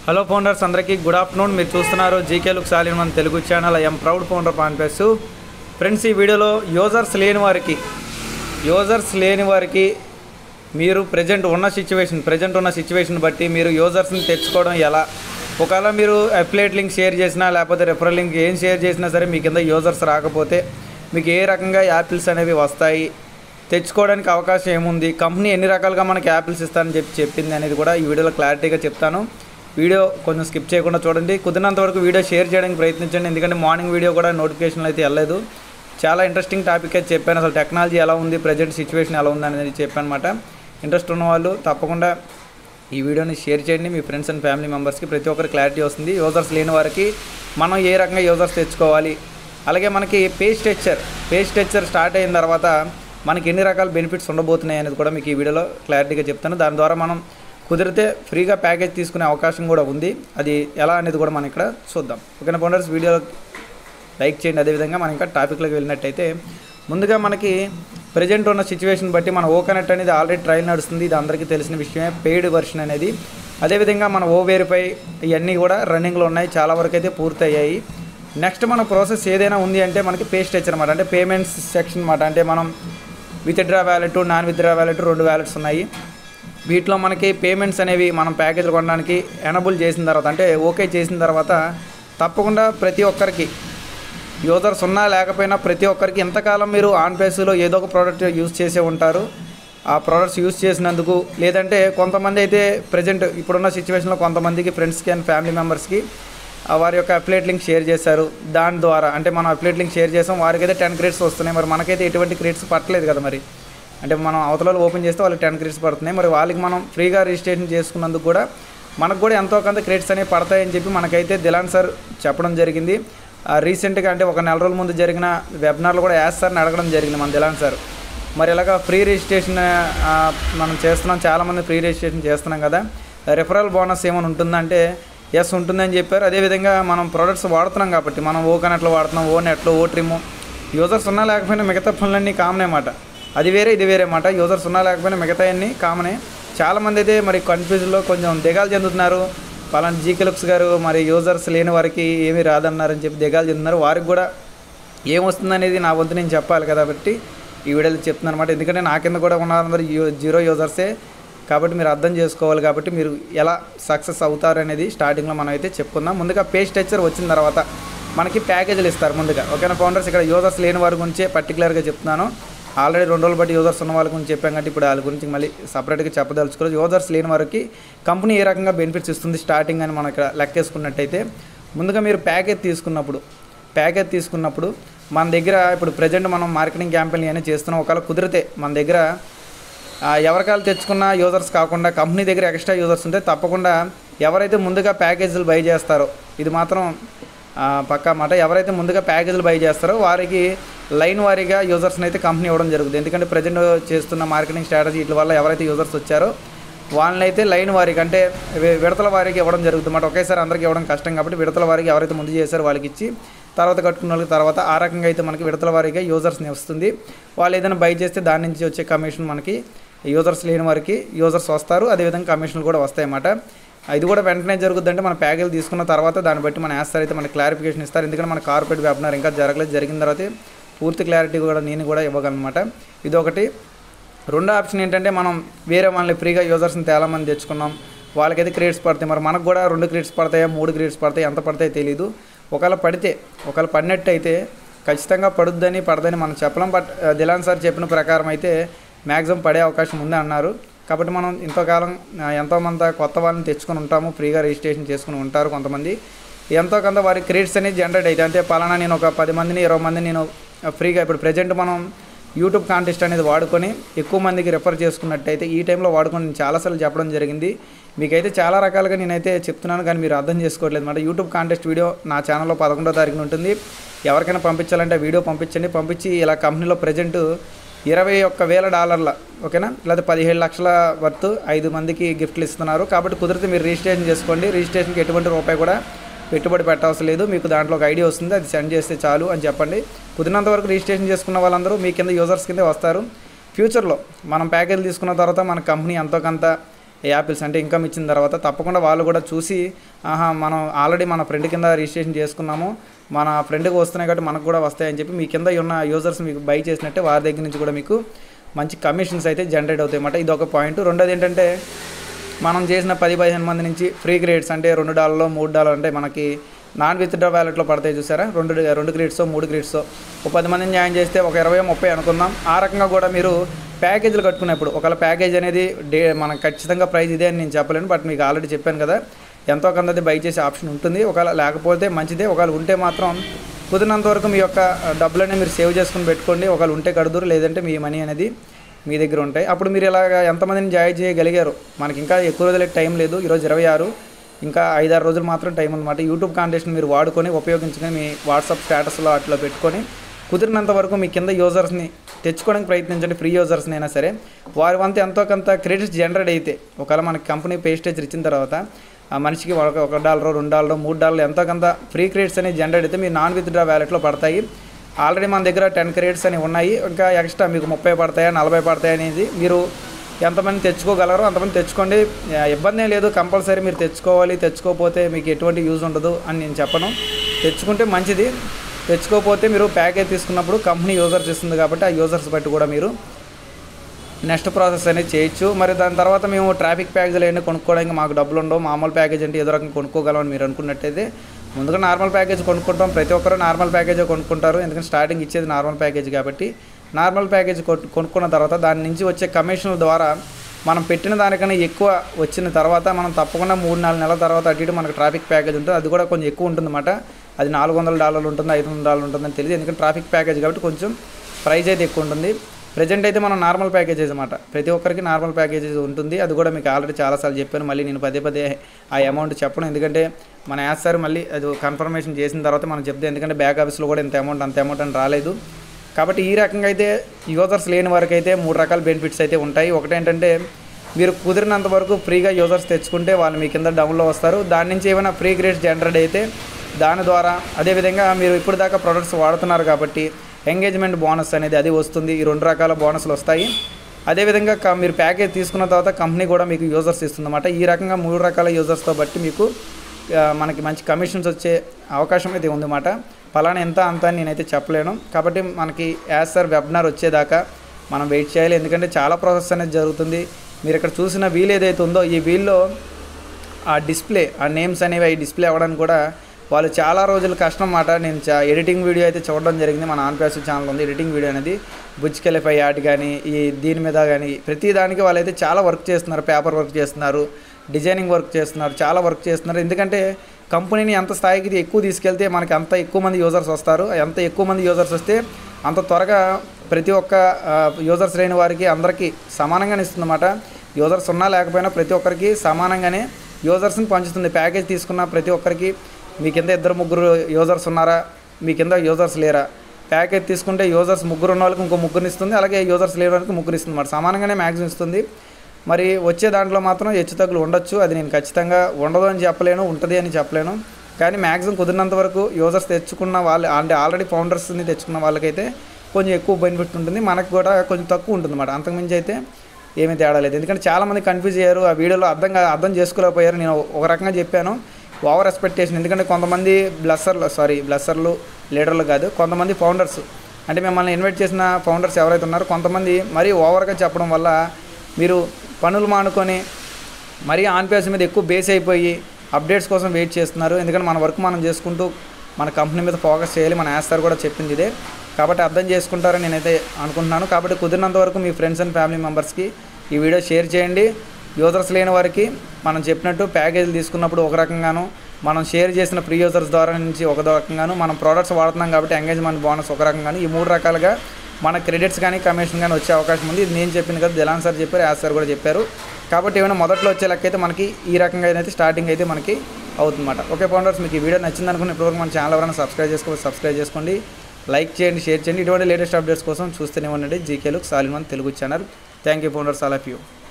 hello founders అందరికీ good afternoon మీరు చూస్తున్నారు జీకే లుక్ సాలిన్ మన Telugu channel I'm proud founder పాన్పేస్ ఫ్రెండ్స్ ఈ వీడియోలో యూజర్స్ లేని వారికి యూజర్స్ లేని వారికి మీరు ప్రజెంట్ ఉన్న సిచ్యువేషన్ ప్రజెంట్ ఉన్న సిచ్యువేషన్ బట్టి మీరు యూజర్స్ని తెచ్చుకోవడం ఎలా ఒకవేళ మీరు అఫిలేట్ లింక్ షేర్ చేసినా లేకపోతే రెఫరల్ లింక్ ఏం షేర్ చేసినా సరే మీ కింద యూజర్స్ రాకపోతే మీకు ఏ రకంగా యాపిల్స్ అనేవి వస్తాయి తెచ్చుకోవడానికి అవకాశం ఏముంది కంపెనీ ఎన్ని రకాలుగా మనకి యాపిల్స్ ఇస్తారని చెప్పి చెప్పింది అనేది కూడా ఈ వీడియోలో క్లారిటీగా చెప్తాను వీడియో కొంచెం స్కిప్ చేయకుండా చూడండి కుదిరినంత వరకు వీడియో షేర్ చేయడానికి ప్రయత్నించండి ఎందుకంటే మార్నింగ్ వీడియో కూడా నోటిఫికేషన్లు అయితే వెళ్ళలేదు చాలా ఇంట్రెస్టింగ్ టాపిక్ అయితే చెప్పాను అసలు టెక్నాలజీ ఎలా ఉంది ప్రజెంట్ సిచ్యువేషన్ ఎలా ఉంది అనేది చెప్పాను అనమాట ఇంట్రెస్ట్ ఉన్న వాళ్ళు తప్పకుండా ఈ వీడియోని షేర్ చేయండి మీ ఫ్రెండ్స్ అండ్ ఫ్యామిలీ మెంబర్స్కి ప్రతి ఒక్కరు క్లారిటీ వస్తుంది యూజర్స్ లేని వారికి మనం ఏ రకంగా యూజర్స్ తెచ్చుకోవాలి అలాగే మనకి page texture page texture start అయిన తర్వాత మనకి ఎన్ని రకాల బెనిఫిట్స్ ఉండబోతున్నాయి అనేది కూడా మీకు ఈ వీడియోలో క్లారిటీగా చెప్తాను దాని ద్వారా మనం కుదిరితే ఫ్రీగా ప్యాకేజ్ తీసుకునే అవకాశం కూడా ఉంది అది ఎలా అనేది కూడా మనం ఇక్కడ చూద్దాం ఓకేనా ఫౌండర్స్ వీడియో లైక్ చేయండి అదేవిధంగా మనం ఇంకా టాపిక్లోకి వెళ్ళినట్టయితే ముందుగా మనకి ప్రజెంట్ ఉన్న సిచ్యువేషన్ బట్టి మన ఓకనెట్ అనేది ఆల్రెడీ ట్రయల్ నడుస్తుంది ఇది అందరికీ తెలిసిన విషయమే పెయిడ్ వర్షన్ అనేది అదేవిధంగా మన ఓ వెరిఫై ఇవన్నీ కూడా రన్నింగ్లో ఉన్నాయి చాలా వరకు అయితే పూర్తయ్యాయి నెక్స్ట్ మన ప్రాసెస్ ఏదైనా ఉంది అంటే మనకి పే స్టెచ్ అనమాట అంటే పేమెంట్స్ సెక్షన్ అనమాట అంటే మనం withdraw wallet non withdraw wallet రెండు వ్యాలెట్స్ ఉన్నాయి వీటిలో మనకి పేమెంట్స్ అనేవి మనం ప్యాకేజీలు కొనడానికి ఎనబుల్ చేసిన తర్వాత అంటే ఓకే చేసిన తర్వాత తప్పకుండా ప్రతి ఒక్కరికి యూజర్స్ ఉన్నా లేకపోయినా ప్రతి ఒక్కరికి ఎంతకాలం మీరు ఆన్ పేస్లో ఏదో ఒక ప్రోడక్ట్ యూజ్ చేసే ఉంటారు ఆ ప్రోడక్ట్స్ యూజ్ చేసినందుకు లేదంటే కొంతమంది అయితే ప్రజెంట్ ఇప్పుడున్న సిచ్యువేషన్లో కొంతమందికి ఫ్రెండ్స్కి అండ్ ఫ్యామిలీ మెంబర్స్కి ఆ వారి యొక్క అప్లేట్ లింక్ షేర్ చేశారు దాని ద్వారా అంటే మనం అప్లేట్ లింక్ షేర్ చేసాం వారికి అయితే టెన్ క్రెడిట్స్ వస్తున్నాయి మరి మనకైతే ఎటువంటి క్రెడిట్స్ పట్టలేదు కదా మరి అంటే మనం అవతలలో ఓపెన్ చేస్తే వాళ్ళకి టెన్ క్రెడిట్స్ పడుతున్నాయి మరి వాళ్ళకి మనం ఫ్రీగా రిజిస్ట్రేషన్ చేసుకున్నందుకు కూడా మనకు కూడా ఎంతో కొంత క్రెడిట్స్ అనేవి పడతాయని చెప్పి మనకైతే దిలాన్ సార్ చెప్పడం జరిగింది రీసెంట్గా అంటే ఒక నెల రోజుల ముందు జరిగిన వెబినార్లో కూడా యాస్ సార్ని అడగడం జరిగింది మన దిలాన్ సార్ మరి ఇలాగ ఫ్రీ రిజిస్ట్రేషన్ ఆ, మనం చేస్తున్నాం చాలామంది ఫ్రీ రిజిస్ట్రేషన్ చేస్తున్నాం కదా రెఫరల్ బోనస్ ఏమైనా ఉంటుందంటే ఎస్ ఉంటుందని చెప్పారు అదేవిధంగా మనం ప్రోడక్ట్స్ వాడుతున్నాం కాబట్టి మనం ఓ కనెట్లో వాడుతున్నాం ఓ నెట్లో ఓ ట్రిమ్ యూజర్స్ ఉన్నా లేకపోయినా మిగతా పనులన్నీ కామనే మాట అది వేరే ఇది వేరే మాట యూజర్స్ ఉన్నా లేకపోయినా మిగతా అన్నీ కామనే చాలామంది అయితే మరి కన్ఫ్యూజన్లో కొంచెం దిగాలు చెందుతున్నారు పలానా జీకెలుక్స్ గారు మరి యూజర్స్ లేని వారికి ఏమీ రాదన్నారని చెప్పి దిగాలు చెందుతున్నారు వారికి కూడా ఏమొస్తుందనేది నా వంతు నేను చెప్పాలి కాబట్టి ఈ వీడియోలో చెప్తున్నాను అనమాట ఎందుకంటే నా కింద కూడా ఉన్నారందరూ యూ- జీరో యూజర్సే కాబట్టి మీరు అర్థం చేసుకోవాలి కాబట్టి మీరు ఎలా సక్సెస్ అవుతారు అనేది స్టార్టింగ్లో మనం అయితే చెప్పుకుందాం ముందుగా పేజ్ టెక్చర్ వచ్చిన తర్వాత మనకి ప్యాకేజీలు ఇస్తారు ముందుగా ఓకేనా ఫౌండర్స్ ఇక్కడ యూజర్స్ లేని వారి గురించే పర్టికులర్గా చెప్తున్నాను ఆల్రెడీ రెండు రోజులు బట్టి యూజర్స్ ఉన్న వాళ్ళ గురించి చెప్పాం కాబట్టి ఇప్పుడు వాళ్ళ గురించి మళ్ళీ సపరేట్గా చెప్పదలుచుకోలేదు యూజర్స్ లేని వారికి కంపెనీ ఏ రకంగా బెనిఫిట్స్ ఇస్తుంది స్టార్టింగ్ అని మనం ఇక్కడ లెక్కేసుకున్నట్టయితే ముందుగా మీరు ప్యాకేజ్ తీసుకున్నప్పుడు ప్యాకేజ్ తీసుకున్నప్పుడు మన దగ్గర ఇప్పుడు ప్రజెంట్ మనం మార్కెటింగ్ క్యాంపెయిన్ అనేది చేస్తున్నాం ఒకవేళ కుదిరితే మన దగ్గర ఆ, ఎవరికాలు తెచ్చుకున్న యూజర్స్ కాకుండా కంపెనీ దగ్గర ఎక్స్ట్రా యూజర్స్ ఉంటే తప్పకుండా ఎవరైతే ముందుగా ప్యాకేజీలు బై చేస్తారో ఇది మాత్రం ఆ, పక్కా మాట ఎవరైతే ముందుగా ప్యాకేజీలు బై చేస్తారో వారికి లైన్ వారీగా యూజర్స్ని అయితే కంపెనీ ఇవ్వడం జరుగుతుంది ఎందుకంటే ప్రజెంట్ చేస్తున్న మార్కెటింగ్ స్ట్రాటజీ వీటి వల్ల ఎవరైతే యూజర్స్ వచ్చారో వాళ్ళని అయితే లైన్ వారికి అంటే వి- విడతల వారికి ఇవ్వడం జరుగుతుంది అన్నమాట ఒకేసారి అందరికీ ఇవ్వడం కష్టం కాబట్టి విడతల వారికి ఎవరైతే ముందు చేశారో వాళ్ళకి ఇచ్చి తర్వాత కట్టుకున్న వాళ్ళకి తర్వాత ఆ రకంగా అయితే మనకి విడతల వారీగా యూజర్స్ని వస్తుంది వాళ్ళు ఏదైనా బై చేస్తే దాని నుంచి వచ్చే కమిషన్ మనకి యూజర్స్ లేని వారికి యూజర్స్ వస్తారు అదేవిధంగా కమిషన్లు కూడా వస్తాయి అన్నమాట ఇది కూడా వెంటనే జరుగుతుందంటే మన ప్యాకేజ్ తీసుకున్న తర్వాత దాన్ని బట్టి మన వేస్తారు అయితే మనకి క్లారిఫికేషన్ ఇస్తారు ఎందుకంటే మన కార్పొరేట్ వెబినార్ ఇంకా జరగలేదు జరిగిన తర్వాత పూర్తి క్లారిటీ కూడా నేను కూడా ఇవ్వగలనమాట ఇది ఒకటి రెండో ఆప్షన్ ఏంటంటే మనం వేరే వాళ్ళని ఫ్రీగా యూజర్స్ని తేలామని తెచ్చుకున్నాం వాళ్ళకైతే క్రెడిట్స్ పడతాయి మరి మనకు కూడా రెండు క్రెడిట్స్ పడతాయా మూడు క్రెడిట్స్ పడతాయి ఎంత పడతాయో తెలియదు ఒకవేళ పడితే ఒకవేళ పడినట్టయితే ఖచ్చితంగా పడుద్దని పడదని మనం చెప్పలేం బట్ ఆ, దిలాన్ సార్ చెప్పిన ప్రకారం అయితే మ్యాక్సిమం పడే అవకాశం ఉంది అన్నారు కాబట్టి మనం ఇంతకాలం ఆ, ఎంతోమంది కొత్త వాళ్ళని తెచ్చుకొని ఉంటాము ఫ్రీగా రిజిస్ట్రేషన్ చేసుకుని ఉంటారు కొంతమంది ఎంతో కొంత వారి క్రెడిట్స్ అనేది జనరేట్ అయితే అంటే పలానా నేను ఒక పది మందిని ఇరవై మందిని నేను ఫ్రీగా ఇప్పుడు ప్రజెంట్ మనం యూట్యూబ్ కాంటెస్ట్ అనేది వాడుకొని ఎక్కువ మందికి రెఫర్ చేసుకున్నట్టయితే ఈ టైంలో వాడుకొని నేను చాలాసార్లు చెప్పడం జరిగింది మీకైతే చాలా రకాలుగా నేనైతే చెప్తున్నాను కానీ మీరు అర్థం చేసుకోవట్లేదు అనమాట యూట్యూబ్ కాంటెస్ట్ వీడియో నా ఛానల్లో పదకొండో తారీఖున ఉంటుంది ఎవరికైనా పంపించాలంటే వీడియో పంపించండి పంపించి ఇలా కంపెనీలో ప్రజెంట్ ఇరవై ఒక్క వేల డాలర్ల ఓకేనా లేదా పదిహేడు లక్షల వర్త్ ఐదు మందికి గిఫ్ట్లు ఇస్తున్నారు కాబట్టి కుదిరితే మీరు రిజిస్ట్రేషన్ చేసుకోండి రిజిస్ట్రేషన్కి ఎటువంటి రూపాయి కూడా పెట్టుబడి పెట్టవసరం లేదు మీకు దాంట్లో ఒక ఐడియా వస్తుంది అది సెండ్ చేస్తే చాలు అని చెప్పండి కుదిరినంత వరకు రిజిస్ట్రేషన్ చేసుకున్న వాళ్ళందరూ మీ కింద యూజర్స్ కింద వస్తారు ఫ్యూచర్లో మనం ప్యాకేజ్ తీసుకున్న తర్వాత మన కంపెనీ ఎంతో కొంత యాపిల్స్ అంటే ఇన్కమ్ ఇచ్చిన తర్వాత తప్పకుండా వాళ్ళు కూడా చూసి ఆహా మనం ఆల్రెడీ మన ఫ్రెండ్ కింద రిజిస్ట్రేషన్ చేసుకున్నాము మన ఫ్రెండ్కి వస్తున్నాయి కాబట్టి మనకు కూడా వస్తాయని చెప్పి మీ కింద ఉన్న యూజర్స్ మీకు బై చేసినట్టే వారి దగ్గర నుంచి కూడా మీకు మంచి కమిషన్స్ అయితే జనరేట్ అవుతాయి అన్నమాట ఇది ఒక పాయింట్ రెండోది ఏంటంటే మనం చేసిన పది పదిహేను మంది నుంచి ఫ్రీ గ్రేడ్స్ అంటే రెండు డాలర్లో మూడు డాలర్ అంటే మనకి నాన్ విత్ డ్రా వ్యాలెట్లో పడతాయి చూసారా రెండు రెండు గ్రేడ్స్ మూడు గ్రేడ్స్ ఒక పది మందిని జాయిన్ చేస్తే ఒక ఇరవై ముప్పై అనుకుందాం ఆ రకంగా కూడా మీరు ప్యాకేజీలు కట్టుకునేప్పుడు ఒకవేళ ప్యాకేజ్ అనేది డే మనకు ఖచ్చితంగా ప్రైస్ ఇదే అని నేను చెప్పలేను బట్ మీకు ఆల్రెడీ చెప్పాను కదా ఎంతో కొంతది బై చేసే ఆప్షన్ ఉంటుంది ఒకవేళ లేకపోతే మంచిదే ఒకవేళ ఉంటే మాత్రం కుదిరినంత వరకు మీ యొక్క డబ్బులనే మీరు సేవ్ చేసుకుని పెట్టుకోండి ఒకవేళ ఉంటే కడుదురు లేదంటే మీ మనీ అనేది మీ దగ్గర ఉంటాయి అప్పుడు మీరు ఇలాగ ఎంతమందిని జాయిన్ చేయగలిగారు మనకి ఇంకా ఎక్కువ రోజులకి టైం లేదు ఈరోజు ఇరవై ఆరు ఇంకా ఐదారు రోజులు మాత్రం టైం ఉందన్నమాట యూట్యూబ్ కాంటెస్ట్ని మీరు వాడుకొని ఉపయోగించుకొని మీ వాట్సాప్ స్టేటస్లో అట్లా పెట్టుకొని కుదిరినంత వరకు మీ కింద యూజర్స్ని తెచ్చుకోవడానికి ప్రయత్నించండి ఫ్రీ యూజర్స్ని అయినా సరే వారి వంతు ఎంతో కొంత క్రెడిట్స్ జనరేట్ అయితే ఒకవేళ మనకి కంపెనీ పేస్టేజ్ ఇచ్చిన తర్వాత ఆ మనిషికి ఒక ఒక డాలర్ రెండు డాలర్ మూడు డాలర్ ఎంతో కొంత ఫ్రీ క్రెడిట్స్ అనేది జనరేట్ అయితే మీ నాన్ విత్ డ్రా వ్యాలెట్లో పడతాయి ఆల్రెడీ మన దగ్గర టెన్ క్రెడిట్స్ అని ఉన్నాయి ఇంకా ఎక్స్ట్రా మీకు ముప్పై పడతాయా నలభై పడతాయా అనేది మీరు ఎంతమంది తెచ్చుకోగలరో అంతమంది తెచ్చుకోండి ఆ, ఇబ్బంది ఏం లేదు కంపల్సరీ మీరు తెచ్చుకోవాలి తెచ్చుకోకపోతే మీకు ఎటువంటి యూజ్ ఉండదు అని నేను చెప్పను తెచ్చుకుంటే మంచిది తెచ్చుకోకపోతే మీరు ప్యాకేజ్ తీసుకున్నప్పుడు కంపెనీ యూజర్స్ ఇస్తుంది కాబట్టి ఆ యూజర్స్ బట్టి కూడా మీరు నెక్స్ట్ ప్రాసెస్ అనేది చేయొచ్చు మరి దాని తర్వాత మేము ట్రాఫిక్ ప్యాకేజీలు ఏమైనా కొనుక్కోవడానికి మాకు డబ్బులు ఉండవు మామూలు ప్యాకేజ్ అంటే ఏదో రకంగా కొనుక్కోగలమని మీరు అనుకున్నట్టయితే ముందుగా నార్మల్ ప్యాకేజ్ కొనుక్కుంటాం ప్రతి ఒక్కరు నార్మల్ ప్యాకేజే కొనుక్కుంటారు ఎందుకంటే స్టార్టింగ్ ఇచ్చేది నార్మల్ ప్యాకేజ్ కాబట్టి నార్మల్ ప్యాకేజ్ కొట్టు- కొనుక్కున్న తర్వాత దాని నుంచి వచ్చే కమిషన్ల ద్వారా మనం పెట్టిన దానికన్నా ఎక్కువ వచ్చిన తర్వాత మనం తప్పకుండా మూడు నాలుగు నెలల తర్వాత అటు ఇటు మనకు ట్రాఫిక్ ప్యాకేజ్ ఉంటుంది అది కూడా కొంచెం ఎక్కువ ఉంటుందన్నమాట అది నాలుగు వందల డాలర్లు ఉంటుంది ఐదు వందల డాలర్లు ఉంటుందని తెలియదు ఎందుకంటే ట్రాఫిక్ ప్యాకేజ్ కాబట్టి కొంచెం ప్రైస్ అయితే ఎక్కువ ఉంటుంది ప్రజెంట్ అయితే మనం నార్మల్ ప్యాకేజెస్ అనమాట ప్రతి ఒక్కరికి నార్మల్ ప్యాకేజెస్ ఉంటుంది అది కూడా మీకు ఆల్రెడీ చాలాసార్లు చెప్పాను మళ్ళీ నేను పదే పదే ఆ అమౌంట్ చెప్పను ఎందుకంటే మన యాస్ సార్ మళ్ళీ అది కన్ఫర్మేషన్ చేసిన తర్వాత మనం చెప్తే ఎందుకంటే బ్యాక్ ఆఫీస్లో కూడా ఇంత అమౌంట్ అంత అమౌంట్ అని రాలేదు కాబట్టి ఈ రకంగా అయితే యూజర్స్ లేని వరకు అయితే మూడు రకాల బెనిఫిట్స్ అయితే ఉంటాయి ఒకటేంటంటే మీరు కుదిరినంత వరకు ఫ్రీగా యూజర్స్ తెచ్చుకుంటే వాళ్ళు మీ కింద డౌన్లో వస్తారు దాని నుంచి ఏమైనా ఫ్రీ గ్రేడ్స్ జనరేట్ అయితే దాని ద్వారా అదేవిధంగా మీరు ఇప్పుడు దాకా ప్రొడక్ట్స్ వాడుతున్నారు కాబట్టి ఎంగేజ్మెంట్ బోనస్ అనేది అది వస్తుంది ఈ రెండు రకాల బోనస్లు వస్తాయి అదేవిధంగా క- మీరు ప్యాకేజ్ తీసుకున్న తర్వాత కంపెనీ కూడా మీకు యూజర్స్ ఇస్తుందన్నమాట ఈ రకంగా మూడు రకాల యూజర్స్తో బట్టి మీకు ఆ, మనకి మంచి కమిషన్స్ వచ్చే అవకాశం అయితే ఉందన్నమాట ఫలానా ఎంత అంత అని నేనైతే చెప్పలేను కాబట్టి మనకి యాజ్ సార్ వెబినార్ వచ్చేదాకా మనం వెయిట్ చేయాలి ఎందుకంటే చాలా ప్రాసెస్ అనేది జరుగుతుంది మీరు ఇక్కడ చూసిన వీల్ ఏదైతే ఉందో ఈ వీల్లో ఆ డిస్ప్లే ఆ నేమ్స్ అనేవి అవి డిస్ప్లే అవ్వడానికి కూడా వాళ్ళు చాలా రోజులు కష్టం మాట నేను చా ఎడిటింగ్ వీడియో అయితే చూడడం జరిగింది మన ఆన్ ప్యాసివ్ ఛానల్ ఉంది ఎడిటింగ్ వీడియో అనేది బుజ్కెలిఫై యాడ్ కానీ ఈ దీని మీద కానీ ప్రతి దానికి వాళ్ళైతే చాలా వర్క్ చేస్తున్నారు పేపర్ వర్క్ చేస్తున్నారు డిజైనింగ్ వర్క్ చేస్తున్నారు చాలా వర్క్ చేస్తున్నారు ఎందుకంటే కంపెనీని ఎంత స్థాయికి ఇది ఎక్కువ తీసుకెళ్తే మనకి అంత ఎక్కువ మంది యూజర్స్ వస్తారు ఎంత ఎక్కువ మంది యూజర్స్ వస్తే అంత త్వరగా ప్రతి ఒక్క యూజర్స్ లేని వారికి అందరికీ సమానంగానే ఇస్తుందన్నమాట యూజర్స్ ఉన్నా లేకపోయినా ప్రతి ఒక్కరికి సమానంగానే యూజర్స్ని పంచుతుంది ప్యాకేజ్ తీసుకున్న ప్రతి ఒక్కరికి మీ కింద ఇద్దరు ముగ్గురు యూజర్స్ ఉన్నారా మీ కింద యూజర్స్ లేరా ప్యాకేజ్ తీసుకుంటే యూజర్స్ ముగ్గురు ఉన్న వాళ్ళకి ఇంకో ముగ్గురిని ఇస్తుంది అలాగే యూజర్స్ లేని వాళ్ళకి ముగ్గురు ఇస్తుంది అన్నమాట సమానంగానే మ్యాక్సిమం ఇస్తుంది మరి వచ్చే దాంట్లో మాత్రం హెచ్చు తగ్గులు ఉండొచ్చు అది నేను ఖచ్చితంగా ఉండదు అని చెప్పలేను ఉంటుంది అని చెప్పలేను కానీ మ్యాక్సిమం కుదిరినంత వరకు యూజర్స్ తెచ్చుకున్న వాళ్ళు అంటే ఆల్రెడీ ఫౌండర్స్ని తెచ్చుకున్న వాళ్ళకైతే కొంచెం ఎక్కువ బెనిఫిట్ ఉంటుంది మనకు కూడా కొంచెం తక్కువ ఉంటుంది అన్నమాట అంతకుమించి అయితే ఏమీ తేడా లేదు ఎందుకంటే చాలామంది కన్ఫ్యూజ్ అయ్యారు ఆ వీడియోలో అర్థం కా- అర్థం చేసుకోలేకపోయారు నేను ఒక రకంగా చెప్పాను ఓవర్ ఎక్స్పెక్టేషన్ ఎందుకంటే కొంతమంది బ్లస్సర్లు సారీ బ్లస్సర్లు లీడర్లు కాదు కొంతమంది ఫౌండర్స్ అంటే మిమ్మల్ని ఇన్వైట్ చేసిన ఫౌండర్స్ ఎవరైతే ఉన్నారో కొంతమంది మరీ ఓవర్గా చెప్పడం వల్ల మీరు పనులు మానుకొని మరీ ఆన్ పేస్ మీద ఎక్కువ బేస్ అయిపోయి అప్డేట్స్ కోసం వెయిట్ చేస్తున్నారు ఎందుకంటే మన వర్క్ మనం చేసుకుంటూ మన కంపెనీ మీద ఫోకస్ చేయాలి మన యాస్తారు కూడా చెప్పింది ఇదే కాబట్టి అర్థం చేసుకుంటారని నేనైతే అనుకుంటున్నాను కాబట్టి కుదిరినంత వరకు మీ ఫ్రెండ్స్ అండ్ ఫ్యామిలీ మెంబర్స్కి ఈ వీడియో షేర్ చేయండి యూజర్స్ లేని వారికి మనం చెప్పినట్టు ప్యాకేజీలు తీసుకున్నప్పుడు ఒక రకంగాను మనం షేర్ చేసిన ప్రీ యూజర్స్ ద్వారా నుంచి ఒక రకంగాను మనం ప్రోడక్ట్స్ వాడుతున్నాం కాబట్టి ఎంగేజ్మెంట్ బోనస్ ఒక రకంగాను ఈ మూడు రకాలుగా మన క్రెడిట్స్ కానీ కమిషన్ కానీ వచ్చే అవకాశం ఉంది ఇది నేను చెప్పింది కదా దిలాన్ సార్ చెప్పారు యాస్ సార్ కూడా చెప్పారు కాబట్టి ఏమైనా మొదట్లో వచ్చే లెక్క అయితే మనకి ఈ రకంగా అయితే స్టార్టింగ్ అయితే మనకి అవుతుందన్నమాట ఓకే ఫౌండర్స్ మీకు ఈ వీడియో నచ్చింది అనుకుని ఇప్పటివరకు మన ఛానల్ ఎవరైనా సబ్స్క్రైబ్ చేసుకోవాలి సబ్స్క్రైబ్ చేసుకోండి లైక్ చేయండి షేర్ చేయండి ఇటువంటి లేటెస్ట్ అప్డేట్స్ కోసం చూస్తూనే ఉండండి జీకేలు సాలిన్ one Telugu channel thank you founders all of you